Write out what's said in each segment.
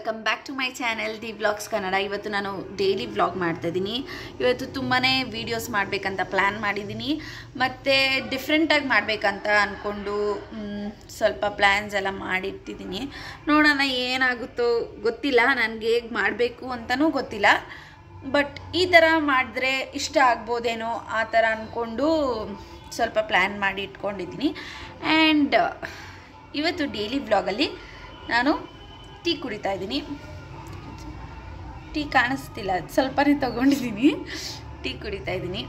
welcome back to my channel the vlogs Kannada ಇವತ್ತು ನಾನು daily vlog ಮಾಡ್ತಾ ಇದ್ದೀನಿ ಇವತ್ತು ತುಂಬಾ ವೀಡಿಯೋಸ್ ಮಾಡಬೇಕಂತ ಪ್ಲ್ಯಾನ್ ಮಾಡಿದ್ದೀನಿ ಮತ್ತು ಡಿಫ್ರೆಂಟಾಗಿ ಮಾಡಬೇಕಂತ ಅಂದ್ಕೊಂಡು ಸ್ವಲ್ಪ ಪ್ಲ್ಯಾನ್ಸ್ ಎಲ್ಲ ಮಾಡಿಟ್ಟಿದ್ದೀನಿ ನೋಡೋಣ ಏನಾಗುತ್ತೋ ಗೊತ್ತಿಲ್ಲ ನನಗೆ ಹೇಗೆ ಮಾಡಬೇಕು ಅಂತಲೂ ಗೊತ್ತಿಲ್ಲ ಬಟ್ ಈ ಥರ ಮಾಡಿದ್ರೆ ಇಷ್ಟ ಆಗ್ಬೋದೇನೋ ಆ ಥರ ಅಂದ್ಕೊಂಡು ಸ್ವಲ್ಪ ಪ್ಲ್ಯಾನ್ ಮಾಡಿ ಇಟ್ಕೊಂಡಿದ್ದೀನಿ ಆ್ಯಂಡ್ ಇವತ್ತು ಡೈಲಿ ವ್ಲಾಗಲ್ಲಿ ನಾನು ಟೀ ಕುಡಿತಾ ಇದ್ದೀನಿ ಟೀ ಕಾಣಿಸ್ತಿಲ್ಲ ಸ್ವಲ್ಪನೇ ತಗೊಂಡಿದ್ದೀನಿ ಟೀ ಕುಡಿತಾ ಇದ್ದೀನಿ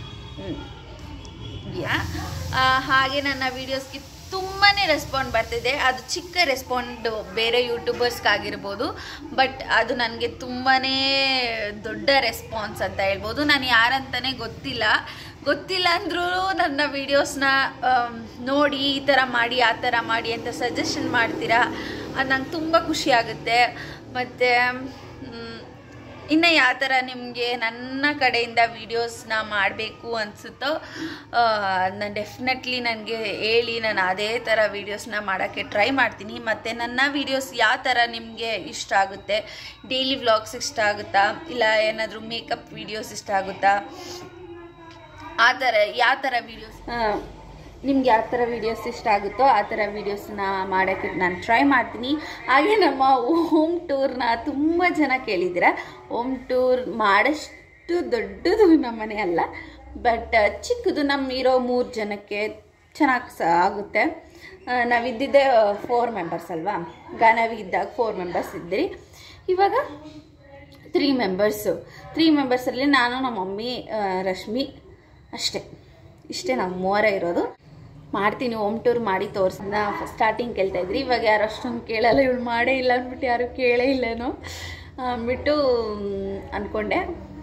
ಯಾ ಹಾಗೆ ನನ್ನ ವೀಡಿಯೋಸ್ಗೆ ತುಂಬಾ ರೆಸ್ಪಾಂಡ್ ಬರ್ತಿದೆ ಅದು ಚಿಕ್ಕ ರೆಸ್ಪಾಂಡ್ ಬೇರೆ ಯೂಟ್ಯೂಬರ್ಸ್ಗಾಗಿರ್ಬೋದು ಬಟ್ ಅದು ನನಗೆ ತುಂಬಾ ದೊಡ್ಡ ರೆಸ್ಪಾನ್ಸ್ ಅಂತ ಹೇಳ್ಬೋದು ನಾನು ಯಾರಂತಲೇ ಗೊತ್ತಿಲ್ಲ ಗೊತ್ತಿಲ್ಲ ಅಂದರೂ ನನ್ನ ವೀಡಿಯೋಸ್ನ ನೋಡಿ ಈ ಥರ ಮಾಡಿ ಆ ಥರ ಮಾಡಿ ಅಂತ ಸಜೆಷನ್ ಮಾಡ್ತೀರಾ ಅದು ನಂಗೆ ತುಂಬ ಖುಷಿ ಆಗುತ್ತೆ ಮತ್ತು ಇನ್ನು ಯಾವ ಥರ ನಿಮಗೆ ನನ್ನ ಕಡೆಯಿಂದ ವೀಡಿಯೋಸ್ನ ಮಾಡಬೇಕು ಅನಿಸುತ್ತೋ ನಾನು ಡೆಫಿನೆಟ್ಲಿ ನನಗೆ ಹೇಳಿ ನಾನು ಅದೇ ಥರ ವೀಡಿಯೋಸ್ನ ಮಾಡೋಕ್ಕೆ ಟ್ರೈ ಮಾಡ್ತೀನಿ ಮತ್ತು ನನ್ನ ವೀಡಿಯೋಸ್ ಯಾವ ಥರ ನಿಮಗೆ ಇಷ್ಟ ಆಗುತ್ತೆ ಡೈಲಿ ವ್ಲಾಗ್ಸ್ ಇಷ್ಟ ಆಗುತ್ತಾ ಇಲ್ಲ ಏನಾದರೂ ಮೇಕಪ್ ವೀಡಿಯೋಸ್ ಇಷ್ಟ ಆಗುತ್ತಾ ಆ ಥರ ಯಾವ ಥರ ವೀಡಿಯೋಸ್ ನಿಮ್ಗೆ ಯಾವ ಥರ ವೀಡಿಯೋಸ್ ಇಷ್ಟ ಆಗುತ್ತೋ ಆ ಥರ ವೀಡಿಯೋಸ್ನ ಮಾಡೋಕ್ಕೆ ನಾನು ಟ್ರೈ ಮಾಡ್ತೀನಿ ಹಾಗೆ ನಮ್ಮ ಹೋಮ್ ಟೂರ್ನ ತುಂಬ ಜನ ಕೇಳಿದ್ದೀರ ಹೋಮ್ ಟೂರ್ ಮಾಡೋಷ್ಟು ದೊಡ್ಡದು ನಮ್ಮ ಮನೆ ಅಲ್ಲ ಬಟ್ ಚಿಕ್ಕದು ನಮ್ಮ ಇರೋ ಮೂರು ಜನಕ್ಕೆ ಚೆನ್ನಾಗಿ ಸ ಆಗುತ್ತೆ ನಾವಿದ್ದಿದ್ದೆ ಫೋರ್ ಮೆಂಬರ್ಸ್ ಅಲ್ವಾ ಗಾನವಿ ಇದ್ದಾಗ ಫೋರ್ ಮೆಂಬರ್ಸ್ ಇದ್ದಿರಿ ಇವಾಗ ತ್ರೀ ಮೆಂಬರ್ಸು ತ್ರೀ ಮೆಂಬರ್ಸಲ್ಲಿ ನಾನು ನಮ್ಮ ಮಮ್ಮಿ ರಶ್ಮಿ ಅಷ್ಟೇ ಇಷ್ಟೇ ನಾವು ಮೂವರೇ ಇರೋದು ಮಾಡ್ತೀನಿ ಹೋಮ್ ಟೂರ್ ಮಾಡಿ ತೋರಿಸಿದ ಸ್ಟಾರ್ಟಿಂಗ್ ಕೇಳ್ತಾ ಇದ್ರಿ ಇವಾಗ ಯಾರು ಅಷ್ಟೊಂದು ಕೇಳಲ್ಲ ಇವಳು ಮಾಡೇ ಇಲ್ಲ ಅಂದ್ಬಿಟ್ಟು ಯಾರು ಕೇಳೇ ಇಲ್ಲೇನೋ ಅಂದ್ಬಿಟ್ಟು ಅಂದ್ಕೊಂಡೆ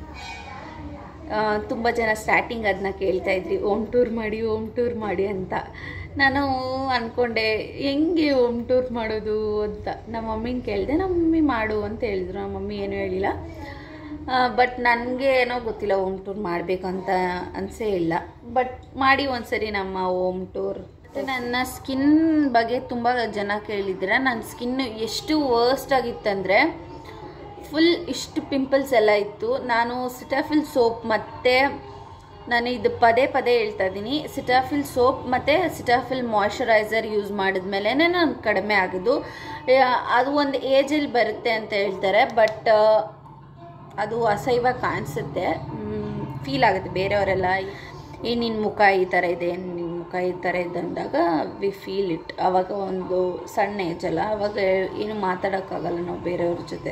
ತುಂಬ ಜನ ಸ್ಟಾರ್ಟಿಂಗ್ ಅದನ್ನ ಕೇಳ್ತಾ ಇದ್ರಿ ಹೋಮ್ ಟೂರ್ ಮಾಡಿ ಹೋಮ್ ಟೂರ್ ಮಾಡಿ ಅಂತ ನಾನು ಅಂದ್ಕೊಂಡೆ ಹೆಂಗೆ ಹೋಮ್ ಟೂರ್ ಮಾಡೋದು ಅಂತ ನಮ್ಮ ಮಮ್ಮಿನ ಕೇಳಿದೆ ನಮ್ಮ ಮಮ್ಮಿ ಮಾಡು ಅಂತ ಹೇಳಿದ್ರು ನಮ್ಮ ಮಮ್ಮಿ ಏನೂ ಹೇಳಿಲ್ಲ ಬಟ್ ನನಗೆ ಏನೋ ಗೊತ್ತಿಲ್ಲ ಹೋಮ್ ಟೂರ್ ಮಾಡಬೇಕಂತ ಅನಿಸೇ ಇಲ್ಲ ಬಟ್ ಮಾಡಿ ಒಂದ್ಸರಿ ನಮ್ಮ ಹೋಮ್ ಟೂರ್ ಮತ್ತು ನನ್ನ ಸ್ಕಿನ್ ಬಗ್ಗೆ ತುಂಬ ಜನ ಕೇಳಿದ್ದೀರ ನನ್ನ ಸ್ಕಿನ್ ಎಷ್ಟು ವರ್ಸ್ಟ್ ಆಗಿತ್ತಂದರೆ ಫುಲ್ ಇಷ್ಟು ಪಿಂಪಲ್ಸ್ ಎಲ್ಲ ಇತ್ತು ನಾನು ಸಿಟಾಫಿಲ್ ಸೋಪ್ ಮತ್ತು ನಾನು ಇದು ಪದೇ ಪದೇ ಹೇಳ್ತಾ ಇದ್ದೀನಿ ಸಿಟಾಫಿಲ್ ಸೋಪ್ ಮತ್ತು ಸಿಟಾಫಿಲ್ ಮಾಯ್ಶ್ಚರೈಸರ್ ಯೂಸ್ ಮಾಡಿದ್ಮೇಲೆ ನಾನು ಕಡಿಮೆ ಆಗಿದ್ದು ಅದು ಒಂದು ಏಜಲ್ಲಿ ಬರುತ್ತೆ ಅಂತ ಹೇಳ್ತಾರೆ ಬಟ್ ಅದು ಅಸಹ್ಯವಾಗಿ ಕಾಣಿಸುತ್ತೆ ಫೀಲ್ ಆಗುತ್ತೆ ಬೇರೆಯವರೆಲ್ಲ ಏ ನಿನ್ನ ಮುಖ ಈ ಥರ ಇದೆ ನಿನ್ನ ಮುಖ ಈ ಥರ ಇದೆ ಅಂದಾಗ ವಿ ಫೀಲ್ ಇಟ್ ಆವಾಗ ಒಂದು ಸಣ್ಣ ಏಜ್ ಅಲ್ಲ ಆವಾಗ ಏನು ಮಾತಾಡೋಕ್ಕಾಗಲ್ಲ ನಾವು ಬೇರೆಯವ್ರ ಜೊತೆ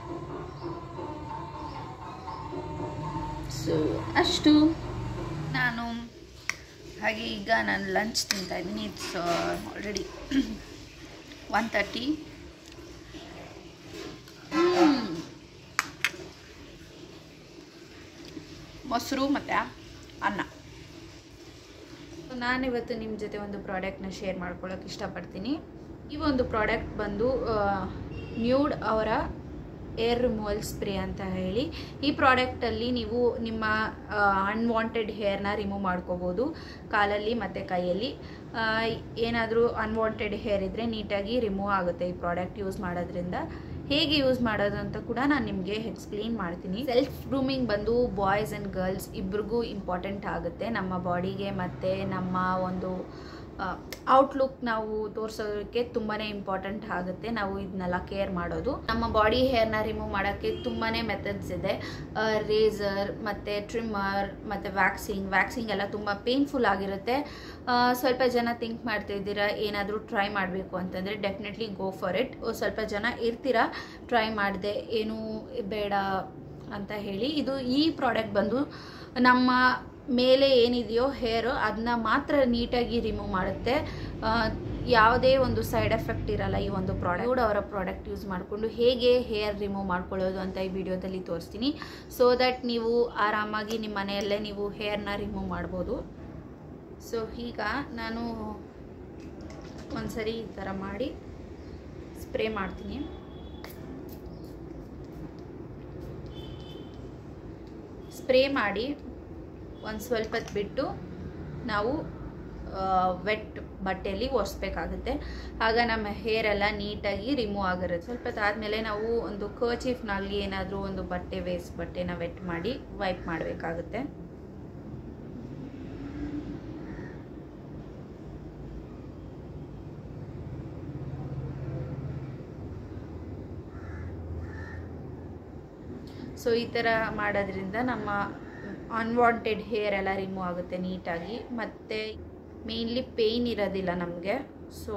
ಸೊ ಅಷ್ಟು ನಾನು ಹಾಗೆ ಈಗ ನಾನು ಲಂಚ್ ತಿಂತಾ ಇದ್ದೀನಿ ಇಟ್ಸ್ ಆಲ್ರೆಡಿ ಒನ್ ತರ್ಟಿ ಮೊಸರು ಮತ್ತು ಅನ್ನ ನಾನಿವತ್ತು ನಿಮ್ಮ ಜೊತೆ ಒಂದು ಪ್ರಾಡಕ್ಟ್ನ ಶೇರ್ ಮಾಡ್ಕೊಳ್ಳೋಕೆ ಇಷ್ಟಪಡ್ತೀನಿ ಈ ಒಂದು ಪ್ರಾಡಕ್ಟ್ ಬಂದು ನ್ಯೂಡ್ ಅವರ ಏರ್ ರಿಮೂವಲ್ ಸ್ಪ್ರೇ ಅಂತ ಹೇಳಿ ಈ ಪ್ರಾಡಕ್ಟಲ್ಲಿ ನೀವು ನಿಮ್ಮ ಅನ್ವಾಂಟೆಡ್ ಹೇರ್ನ ರಿಮೂವ್ ಮಾಡ್ಕೋಬೋದು ಕಾಲಲ್ಲಿ ಮತ್ತು ಕೈಯಲ್ಲಿ ಏನಾದರೂ ಅನ್ವಾಂಟೆಡ್ ಹೇರ್ ಇದ್ದರೆ ನೀಟಾಗಿ ರಿಮೂವ್ ಆಗುತ್ತೆ ಈ ಪ್ರಾಡಕ್ಟ್ ಯೂಸ್ ಮಾಡೋದ್ರಿಂದ ಹೇಗೆ ಯೂಸ್ ಮಾಡೋದು ಅಂತ ಕೂಡ ನಾನು ನಿಮಗೆ ಎಕ್ಸ್ಪ್ಲೇನ್ ಮಾಡ್ತೀನಿ ಸೆಲ್ಫ್ ಗ್ರೂಮಿಂಗ್ ಬಂದು ಬಾಯ್ಸ್ ಆ್ಯಂಡ್ ಗರ್ಲ್ಸ್ ಇಬ್ರಿಗೂ ಇಂಪಾರ್ಟೆಂಟ್ ಆಗುತ್ತೆ ನಮ್ಮ ಬಾಡಿಗೆ ಮತ್ತು ನಮ್ಮ ಒಂದು ಔಟ್ಲುಕ್ ನಾವು ತೋರಿಸೋದಕ್ಕೆ ತುಂಬಾ ಇಂಪಾರ್ಟೆಂಟ್ ಆಗುತ್ತೆ ನಾವು ಇದನ್ನೆಲ್ಲ ಕೇರ್ ಮಾಡೋದು ನಮ್ಮ ಬಾಡಿ ಹೇರ್ನ ರಿಮೂವ್ ಮಾಡೋಕ್ಕೆ ತುಂಬಾ ಮೆಥಡ್ಸ್ ಇದೆ ರೇಸರ್ ಮತ್ತು ಟ್ರಿಮ್ಮರ್ ಮತ್ತು ವ್ಯಾಕ್ಸಿಂಗ್ ವ್ಯಾಕ್ಸಿಂಗ್ ಎಲ್ಲ ತುಂಬ ಪೇನ್ಫುಲ್ ಆಗಿರುತ್ತೆ ಸ್ವಲ್ಪ ಜನ ಥಿಂಕ್ ಮಾಡ್ತಾ ಇದ್ದೀರಾ ಏನಾದರೂ ಟ್ರೈ ಮಾಡಬೇಕು ಅಂತಂದರೆ ಡೆಫಿನೆಟ್ಲಿ ಗೋ ಫಾರ್ ಇಟ್ ಸ್ವಲ್ಪ ಜನ ಇರ್ತೀರಾ ಟ್ರೈ ಮಾಡಿದೆ ಏನೂ ಬೇಡ ಅಂತ ಹೇಳಿ ಇದು ಈ ಪ್ರಾಡಕ್ಟ್ ಬಂದು ನಮ್ಮ ಮೇಲೆ ಏನಿದೆಯೋ ಹೇರು ಅದನ್ನ ಮಾತ್ರ ನೀಟಾಗಿ ರಿಮೂವ್ ಮಾಡುತ್ತೆ ಯಾವುದೇ ಒಂದು ಸೈಡ್ ಎಫೆಕ್ಟ್ ಇರಲ್ಲ ಈ ಒಂದು ಪ್ರಾಡಕ್ಟ್ ಅವರ ಪ್ರಾಡಕ್ಟ್ ಯೂಸ್ ಮಾಡಿಕೊಂಡು ಹೇಗೆ ಹೇರ್ ರಿಮೂವ್ ಮಾಡ್ಕೊಳ್ಳೋದು ಅಂತ ಈ ವಿಡಿಯೋದಲ್ಲಿ ತೋರಿಸ್ತೀನಿ ಸೊ ದಟ್ ನೀವು ಆರಾಮಾಗಿ ನಿಮ್ಮ ಮನೆಯಲ್ಲೇ ನೀವು ಹೇರ್ನ ರಿಮೂವ್ ಮಾಡ್ಬೋದು ಸೊ ಈಗ ನಾನು ಒಂದ್ಸರಿ ಈ ಥರ ಮಾಡಿ ಸ್ಪ್ರೇ ಮಾಡ್ತೀನಿ ಸ್ಪ್ರೇ ಮಾಡಿ ಒಂದು ಸ್ವಲ್ಪ ಹೊತ್ತು ಬಿಟ್ಟು ನಾವು ವೆಟ್ ಬಟ್ಟೆಯಲ್ಲಿ ಒರೆಸ್ಬೇಕಾಗುತ್ತೆ ಆಗ ನಮ್ಮ ಹೇರ್ ಎಲ್ಲ ನೀಟಾಗಿ ರಿಮೂವ್ ಆಗಿರುತ್ತೆ ಸ್ವಲ್ಪ ಹೊತ್ತಾದ್ಮೇಲೆ ನಾವು ಒಂದು ಕರ್ಚೀಫ್ನಲ್ಲಿ ಏನಾದರೂ ಒಂದು ಬಟ್ಟೆ ವೇಸ್ಟ್ ಬಟ್ಟೆನ ವೆಟ್ ಮಾಡಿ ವೈಪ್ ಮಾಡಬೇಕಾಗುತ್ತೆ ಸೊ ಈ ಥರ ಮಾಡೋದ್ರಿಂದ ನಮ್ಮ ಅನ್ವಾಂಟೆಡ್ ಹೇರ್ ಎಲ್ಲ ರಿಮೂವ್ ಆಗುತ್ತೆ ನೀಟಾಗಿ ಮತ್ತು ಮೇಯ್ನ್ಲಿ ಪೇಯ್ನ್ ಇರೋದಿಲ್ಲ ನಮಗೆ ಸೊ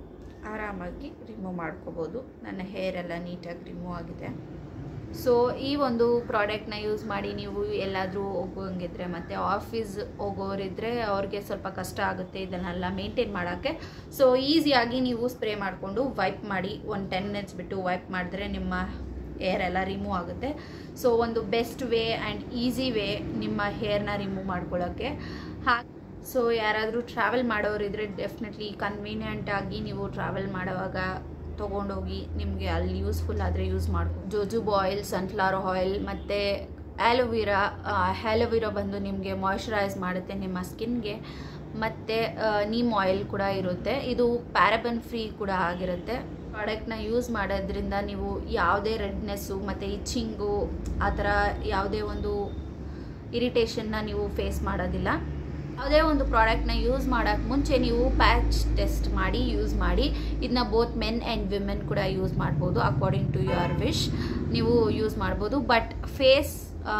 ಆರಾಮಾಗಿ ರಿಮೂವ್ ಮಾಡ್ಕೋಬೋದು ನನ್ನ ಹೇರ್ ಎಲ್ಲ ನೀಟಾಗಿ ರಿಮೂವ್ ಆಗಿದೆ ಸೊ ಈ ಒಂದು ಪ್ರಾಡಕ್ಟ್ನ ಯೂಸ್ ಮಾಡಿ ನೀವು ಎಲ್ಲಾದರೂ ಹೋಗೋಂಗಿದ್ರೆ ಮತ್ತು ಆಫೀಸ್ ಹೋಗೋರಿದ್ರೆ ಅವ್ರಿಗೆ ಸ್ವಲ್ಪ ಕಷ್ಟ ಆಗುತ್ತೆ ಇದನ್ನೆಲ್ಲ ಮೇಂಟೈನ್ ಮಾಡೋಕ್ಕೆ ಸೊ ಈಸಿಯಾಗಿ ನೀವು ಸ್ಪ್ರೇ ಮಾಡಿಕೊಂಡು ವೈಪ್ ಮಾಡಿ ಒಂದು ಟೆನ್ ಮಿನಿಟ್ಸ್ ಬಿಟ್ಟು ವೈಪ್ ಮಾಡಿದ್ರೆ ನಿಮ್ಮ ಏರ್ ಎಲ್ಲ ರಿಮೂವ್ ಆಗುತ್ತೆ ಸೊ ಒಂದು best way and easy way ನಿಮ್ಮ ಹೇರ್ನ ರಿಮೂವ್ ಮಾಡ್ಕೊಳ್ಳೋಕ್ಕೆ ಹಾ ಸೊ ಯಾರಾದರೂ ಟ್ರಾವೆಲ್ ಮಾಡೋರಿದ್ರೆ ಡೆಫಿನೆಟ್ಲಿ ಕನ್ವೀನಿಯೆಂಟ್ ಆಗಿ ನೀವು ಟ್ರಾವೆಲ್ ಮಾಡೋವಾಗ ತೊಗೊಂಡೋಗಿ ನಿಮಗೆ ಅಲ್ಲಿ ಯೂಸ್ಫುಲ್ ಆದರೆ ಯೂಸ್ ಮಾಡ್ಬೋದು ಜೋಜುಬ್ ಆಯಿಲ್ ಸನ್ಫ್ಲವರ್ ಆಯಿಲ್ ಮತ್ತು ಆ್ಯಲೋವಿರಾ ಆ್ಯಲೋವಿರಾ ಬಂದು ನಿಮಗೆ ಮಾಯ್ಶ್ಚರೈಸ್ ಮಾಡುತ್ತೆ ನಿಮ್ಮ ಸ್ಕಿನ್ಗೆ ಮತ್ತು ನೀಮ್ ಆಯಿಲ್ ಕೂಡ ಇರುತ್ತೆ ಇದು ಪ್ಯಾರಬನ್ ಫ್ರೀ ಕೂಡ ಆಗಿರುತ್ತೆ ಪ್ರಾಡಕ್ಟ್ನ ಯೂಸ್ ಮಾಡೋದ್ರಿಂದ ನೀವು ಯಾವುದೇ ರೆಡ್ನೆಸ್ಸು ಮತ್ತು ಇಚ್ಚಿಂಗು ಆ ಥರ ಯಾವುದೇ ಒಂದು ಇರಿಟೇಷನ್ನ ನೀವು ಫೇಸ್ ಮಾಡೋದಿಲ್ಲ ಯಾವುದೇ ಒಂದು ಪ್ರಾಡಕ್ಟ್ನ ಯೂಸ್ ಮಾಡೋಕ್ಕೆ ಮುಂಚೆ ನೀವು ಪ್ಯಾಚ್ ಟೆಸ್ಟ್ ಮಾಡಿ ಯೂಸ್ ಮಾಡಿ ಇದನ್ನ ಬೋತ್ ಮೆನ್ ಆ್ಯಂಡ್ ವಿಮೆನ್ ಕೂಡ ಯೂಸ್ ಮಾಡ್ಬೋದು ಅಕಾರ್ಡಿಂಗ್ ಟು ಯುವರ್ ವಿಶ್ ನೀವು ಯೂಸ್ ಮಾಡ್ಬೋದು ಬಟ್ ಫೇಸ್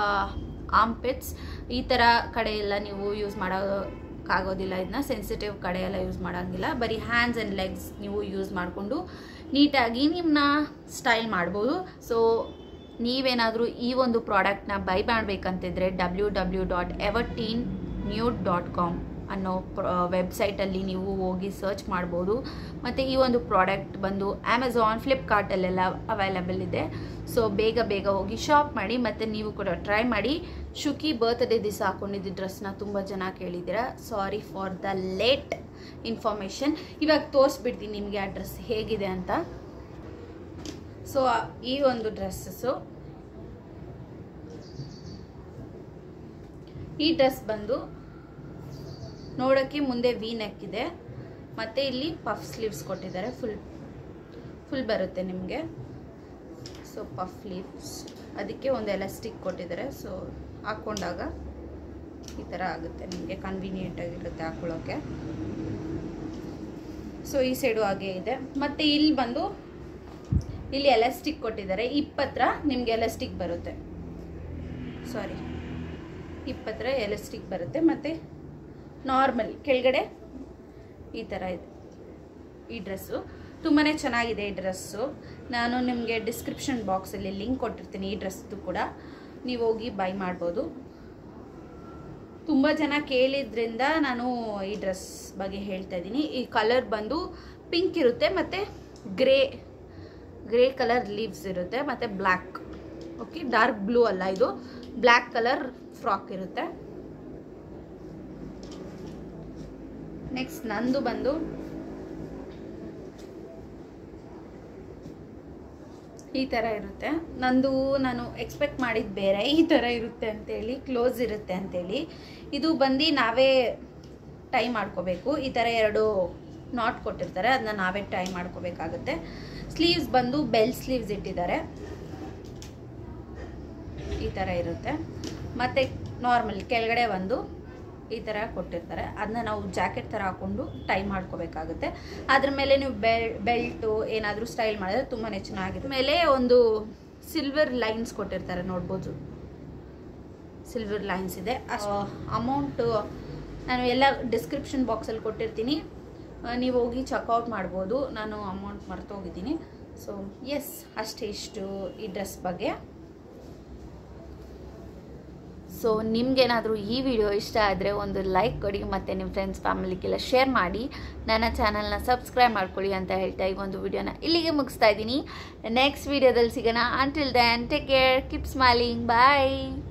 ಆಂಪಿಟ್ಸ್ ಈ ಥರ ಕಡೆ ಎಲ್ಲ ನೀವು ಯೂಸ್ ಮಾಡೋ ಆಗೋದಿಲ್ಲ ಇದನ್ನ ಸೆನ್ಸಿಟಿವ್ ಕಡೆ ಎಲ್ಲ ಯೂಸ್ ಮಾಡೋಂಗಿಲ್ಲ ಬರೀ ಹ್ಯಾಂಡ್ಸ್ ಆ್ಯಂಡ್ ಲೆಗ್ಸ್ ನೀವು ಯೂಸ್ ಮಾಡಿಕೊಂಡು ನೀಟಾಗಿ ನಿಮ್ಮನ್ನ ಸ್ಟೈಲ್ ಮಾಡ್ಬೋದು ಸೊ ನೀವೇನಾದರೂ ಈ ಒಂದು ಪ್ರಾಡಕ್ಟ್ನ ಬೈ ಮಾಡಬೇಕಂತಿದ್ರೆ W W dot Everteen newt dot com ಅನ್ನೋ ವೆಬ್ಸೈಟಲ್ಲಿ ನೀವು ಹೋಗಿ ಸರ್ಚ್ ಮಾಡ್ಬೋದು ಮತ್ತು ಈ ಒಂದು ಪ್ರಾಡಕ್ಟ್ ಬಂದು ಅಮೆಝಾನ್ ಫ್ಲಿಪ್ಕಾರ್ಟಲ್ಲೆಲ್ಲ ಅವೈಲಬಲ್ ಇದೆ ಸೊ ಬೇಗ ಬೇಗ ಹೋಗಿ ಶಾಪ್ ಮಾಡಿ ಮತ್ತು ನೀವು ಕೂಡ ಟ್ರೈ ಮಾಡಿ ಶುಕಿ ಬರ್ತ್ಡೇ ದಿವಸ ಹಾಕೊಂಡಿದ್ದ ಡ್ರೆಸ್ನ ತುಂಬ ಜನ ಕೇಳಿದ್ದೀರಾ sorry for the late information ಇವಾಗ ತೋರಿಸ್ಬಿಡ್ತೀನಿ ನಿಮಗೆ ಆ ಡ್ರೆಸ್ ಹೇಗಿದೆ ಅಂತ ಸೊ ಈ ಒಂದು ಡ್ರೆಸ್ಸಸ್ಸು ಈ ಡ್ರೆಸ್ ಬಂದು ನೋಡೋಕ್ಕೆ ಮುಂದೆ ವಿ ನೆಕ್ ಇದೆ ಮತ್ತು ಇಲ್ಲಿ ಪಫ್ ಸ್ಲೀವ್ಸ್ ಕೊಟ್ಟಿದ್ದಾರೆ ಫುಲ್ ಫುಲ್ ಬರುತ್ತೆ ನಿಮಗೆ ಸೊ ಪಫ್ ಸ್ಲೀವ್ಸ್ ಅದಕ್ಕೆ ಒಂದು ಎಲಾಸ್ಟಿಕ್ ಕೊಟ್ಟಿದ್ದಾರೆ ಸೊ ಹಾಕ್ಕೊಂಡಾಗ ಈ ಥರ ಆಗುತ್ತೆ ನಿಮಗೆ ಕನ್ವೀನಿಯೆಂಟ್ ಆಗಿರುತ್ತೆ ಹಾಕ್ಕೊಳ್ಳೋಕ್ಕೆ ಸೊ ಈ ಸೈಡು ಹಾಗೆ ಇದೆ ಮತ್ತು ಇಲ್ಲಿ ಬಂದು ಇಲ್ಲಿ ಎಲಾಸ್ಟಿಕ್ ಕೊಟ್ಟಿದ್ದಾರೆ ಇಪ್ಪತ್ತರ ನಿಮಗೆ ಎಲಾಸ್ಟಿಕ್ ಬರುತ್ತೆ ಸಾರಿ ಇಪ್ಪತ್ತರ ಎಲಾಸ್ಟಿಕ್ ಬರುತ್ತೆ ಮತ್ತು ನಾರ್ಮಲ್ ಕೆಳಗಡೆ ಈ ಥರ ಇದೆ ಈ ಡ್ರೆಸ್ಸು ತುಂಬಾ ಚೆನ್ನಾಗಿದೆ ಈ ಡ್ರೆಸ್ಸು ನಾನು ನಿಮಗೆ ಡಿಸ್ಕ್ರಿಪ್ಷನ್ ಬಾಕ್ಸಲ್ಲಿ ಲಿಂಕ್ ಕೊಟ್ಟಿರ್ತೀನಿ ಈ ಡ್ರೆಸ್ದು ಕೂಡ ನೀವು ಹೋಗಿ ಬೈ ಮಾಡ್ಬೋದು ತುಂಬ ಜನ ಕೇಳಿದ್ರಿಂದ ನಾನು ಈ ಡ್ರೆಸ್ ಬಗ್ಗೆ ಹೇಳ್ತಾ ಇದ್ದೀನಿ ಈ ಕಲರ್ ಬಂದು ಪಿಂಕ್ ಇರುತ್ತೆ ಮತ್ತು ಗ್ರೇ ಗ್ರೇ ಕಲರ್ ಲೀವ್ಸ್ ಇರುತ್ತೆ ಮತ್ತು ಬ್ಲ್ಯಾಕ್ ಓಕೆ ಡಾರ್ಕ್ ಬ್ಲೂ ಅಲ್ಲ ಇದು ಬ್ಲ್ಯಾಕ್ ಕಲರ್ ಫ್ರಾಕ್ ಇರುತ್ತೆ ನೆಕ್ಸ್ಟ್ ನಂದು ಬಂದು ಈ ಥರ ಇರುತ್ತೆ ನಂದು ನಾನು ಎಕ್ಸ್ಪೆಕ್ಟ್ ಮಾಡಿದ್ದು ಬೇರೆ ಈ ಥರ ಇರುತ್ತೆ ಅಂತೇಳಿ ಕ್ಲೋಸ್ ಇರುತ್ತೆ ಅಂತೇಳಿ ಇದು ಬಂದು ನಾವೇ ಟೈ ಮಾಡ್ಕೋಬೇಕು ಈ ಥರ ಎರಡು ನಾಟ್ ಕೊಟ್ಟಿರ್ತಾರೆ ಅದನ್ನ ನಾವೇ ಟೈ ಮಾಡ್ಕೋಬೇಕಾಗುತ್ತೆ ಸ್ಲೀವ್ಸ್ ಬಂದು ಬೆಲ್ ಸ್ಲೀವ್ಸ್ ಇಟ್ಟಿದ್ದಾರೆ ಈ ಥರ ಇರುತ್ತೆ ಮತ್ತು ನಾರ್ಮಲ್ ಕೆಳಗಡೆ ಒಂದು ಈ ಥರ ಕೊಟ್ಟಿರ್ತಾರೆ ಅದನ್ನ ನಾವು ಜಾಕೆಟ್ ಥರ ಹಾಕ್ಕೊಂಡು ಟೈ ಮಾಡ್ಕೋಬೇಕಾಗುತ್ತೆ ಅದ್ರ ಮೇಲೆ ನೀವು ಬೆಲ್ ಬೆಲ್ಟು ಏನಾದರೂ ಸ್ಟೈಲ್ ಮಾಡಿದ್ರೆ ತುಂಬಾ ಚೆನ್ನಾಗಿದೆ ಮೇಲೆ ಒಂದು ಸಿಲ್ವರ್ ಲೈನ್ಸ್ ಕೊಟ್ಟಿರ್ತಾರೆ ನೋಡ್ಬೋದು ಸಿಲ್ವರ್ ಲೈನ್ಸ್ ಇದೆ ಅಷ್ಟು ಅಮೌಂಟು ನಾನು ಎಲ್ಲ ಡಿಸ್ಕ್ರಿಪ್ಷನ್ ಬಾಕ್ಸಲ್ಲಿ ಕೊಟ್ಟಿರ್ತೀನಿ ಆ, ನೀವು ಹೋಗಿ ಚೆಕ್ಔಟ್ ಮಾಡ್ಬೋದು ನಾನು ಅಮೌಂಟ್ ಮರ್ತೋಗಿದ್ದೀನಿ ಸೊ ಎಸ್ ಅಷ್ಟೇ ಇಷ್ಟು ಈ ಡ್ರೆಸ್ ಬಗ್ಗೆ ಸೊ ನಿಮ್ಗೇನಾದರೂ ಈ ವಿಡಿಯೋ ಇಷ್ಟ ಆದರೆ ಒಂದು ಲೈಕ್ ಕೊಡಿ ಮತ್ತು ನಿಮ್ಮ ಫ್ರೆಂಡ್ಸ್ ಫ್ಯಾಮಿಲಿಗೆಲ್ಲ ಶೇರ್ ಮಾಡಿ ನನ್ನ ಚಾನಲ್ನ ಸಬ್ಸ್ಕ್ರೈಬ್ ಮಾಡ್ಕೊಳ್ಳಿ ಅಂತ ಹೇಳ್ತಾ ಈ ಒಂದು ವಿಡಿಯೋನ ಇಲ್ಲಿಗೆ ಮುಗಿಸ್ತಾ ಇದ್ದೀನಿ ನೆಕ್ಸ್ಟ್ ವಿಡಿಯೋದಲ್ಲಿ ಸಿಗೋಣ until then take care keep smiling ಬಾಯ್